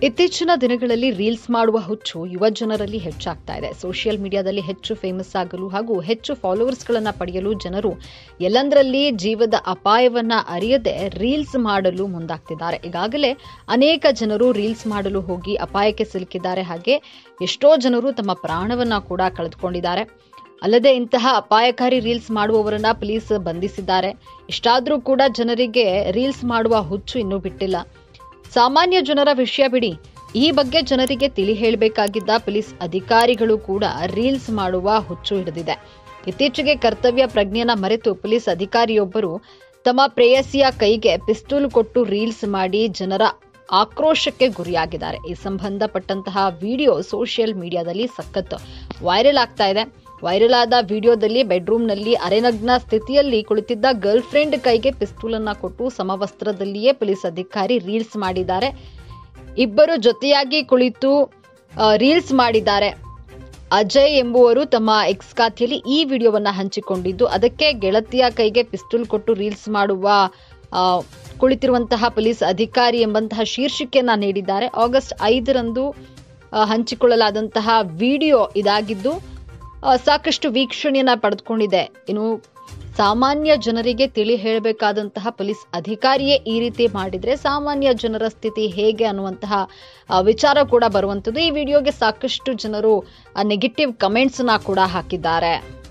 ಇತ್ತೀಚಿನ ದಿನಗಳಲ್ಲಿ ರೀಲ್ಸ್ ಮಾಡುವ ಹುಚ್ಚು ಯುವ ಜನರಲ್ಲಿ ಹೆಚ್ಚಾಗ್ತಾ ಇದೆ ಸೋಷಿಯಲ್ ಮೀಡಿಯಾದಲ್ಲಿ ಹೆಚ್ಚು ಫೇಮಸ್ ಆಗಲು ಹಾಗೂ ಹೆಚ್ಚು ಫಾಲೋವರ್ಸ್ಗಳನ್ನು ಪಡೆಯಲು ಜನರು ಎಲ್ಲಂದರಲ್ಲಿ ಜೀವದ ಅಪಾಯವನ್ನ ಅರಿಯದೆ ರೀಲ್ಸ್ ಮಾಡಲು ಮುಂದಾಗ್ತಿದ್ದಾರೆ ಈಗಾಗಲೇ ಅನೇಕ ಜನರು ರೀಲ್ಸ್ ಮಾಡಲು ಹೋಗಿ ಅಪಾಯಕ್ಕೆ ಸಿಲುಕಿದ್ದಾರೆ ಹಾಗೆ ಎಷ್ಟೋ ಜನರು ತಮ್ಮ ಪ್ರಾಣವನ್ನ ಕೂಡ ಕಳೆದುಕೊಂಡಿದ್ದಾರೆ ಅಲ್ಲದೆ ಇಂತಹ ಅಪಾಯಕಾರಿ ರೀಲ್ಸ್ ಮಾಡುವವರನ್ನ ಪೊಲೀಸ್ ಬಂಧಿಸಿದ್ದಾರೆ ಇಷ್ಟಾದರೂ ಕೂಡ ಜನರಿಗೆ ರೀಲ್ಸ್ ಮಾಡುವ ಹುಚ್ಚು ಇನ್ನೂ ಬಿಟ್ಟಿಲ್ಲ ಸಾಮಾನ್ಯ ಜನರ ವಿಷಯ ಬಿಡಿ ಈ ಬಗ್ಗೆ ಜನರಿಗೆ ತಿಳಿ ಹೇಳಬೇಕಾಗಿದ್ದ ಪೊಲೀಸ್ ಅಧಿಕಾರಿಗಳು ಕೂಡ ರೀಲ್ಸ್ ಮಾಡುವ ಹುಚ್ಚು ಹಿಡಿದಿದೆ ಇತ್ತೀಚೆಗೆ ಕರ್ತವ್ಯ ಪ್ರಜ್ಞೆನ ಮರೆತು ಪೊಲೀಸ್ ಅಧಿಕಾರಿಯೊಬ್ಬರು ತಮ್ಮ ಪ್ರೇಯಸಿಯ ಕೈಗೆ ಪಿಸ್ತೂಲ್ ಕೊಟ್ಟು ರೀಲ್ಸ್ ಮಾಡಿ ಜನರ ಆಕ್ರೋಶಕ್ಕೆ ಗುರಿಯಾಗಿದ್ದಾರೆ ಈ ಸಂಬಂಧಪಟ್ಟಂತಹ ವಿಡಿಯೋ ಸೋಷಿಯಲ್ ಮೀಡಿಯಾದಲ್ಲಿ ಸಖತ್ ವೈರಲ್ ಆಗ್ತಾ ಇದೆ ವೈರಲ್ ಆದ ವಿಡಿಯೋದಲ್ಲಿ ಬೆಡ್ರೂಮ್ನಲ್ಲಿ ಅರೆನಗ್ನ ಸ್ಥಿತಿಯಲ್ಲಿ ಕುಳಿತಿದ್ದ ಗರ್ಲ್ ಫ್ರೆಂಡ್ ಕೈಗೆ ಪಿಸ್ತೂಲ್ ಅನ್ನ ಕೊಟ್ಟು ಸಮವಸ್ತ್ರದಲ್ಲಿಯೇ ಪೊಲೀಸ್ ಅಧಿಕಾರಿ ರೀಲ್ಸ್ ಮಾಡಿದ್ದಾರೆ ಇಬ್ಬರು ಜೊತೆಯಾಗಿ ಕುಳಿತು ಆ, ರೀಲ್ಸ್ ಮಾಡಿದ್ದಾರೆ ಅಜಯ್ ಎಂಬುವರು ತಮ್ಮ ಎಕ್ಸ್ ಖಾತೆಯಲ್ಲಿ ಈ ವಿಡಿಯೋವನ್ನ ಹಂಚಿಕೊಂಡಿದ್ದು ಅದಕ್ಕೆ ಗೆಳತಿಯ ಕೈಗೆ ಪಿಸ್ತೂಲ್ ಕೊಟ್ಟು ರೀಲ್ಸ್ ಮಾಡುವ ಆ, ಕುಳಿತಿರುವಂತಹ ಪೊಲೀಸ್ ಅಧಿಕಾರಿ ಎಂಬಂತಹ ಶೀರ್ಷಿಕೆಯನ್ನ ನೀಡಿದ್ದಾರೆ ಆಗಸ್ಟ್ ಐದರಂದು ಆ, ಹಂಚಿಕೊಳ್ಳಲಾದಂತಹ ವಿಡಿಯೋ ಇದಾಗಿದ್ದು ಆ, ಸಾಕಷ್ಟು ವೀಕ್ಷಣೆಯನ್ನ ಪಡೆದುಕೊಂಡಿದೆ ಇನ್ನು ಸಾಮಾನ್ಯ ಜನರಿಗೆ ತಿಳಿ ಹೇಳಬೇಕಾದಂತಹ ಪೊಲೀಸ್ ಅಧಿಕಾರಿಯೇ ಈ ರೀತಿ ಮಾಡಿದ್ರೆ ಸಾಮಾನ್ಯ ಜನರ ಸ್ಥಿತಿ ಹೇಗೆ ಅನ್ನುವಂತಹ ಆ, ವಿಚಾರ ಕೂಡ ಬರುವಂಥದ್ದು ಈ ವಿಡಿಯೋಗೆ ಸಾಕಷ್ಟು ಜನರು ನೆಗೆಟಿವ್ ಕಮೆಂಟ್ಸ್ ನ ಕೂಡ ಹಾಕಿದ್ದಾರೆ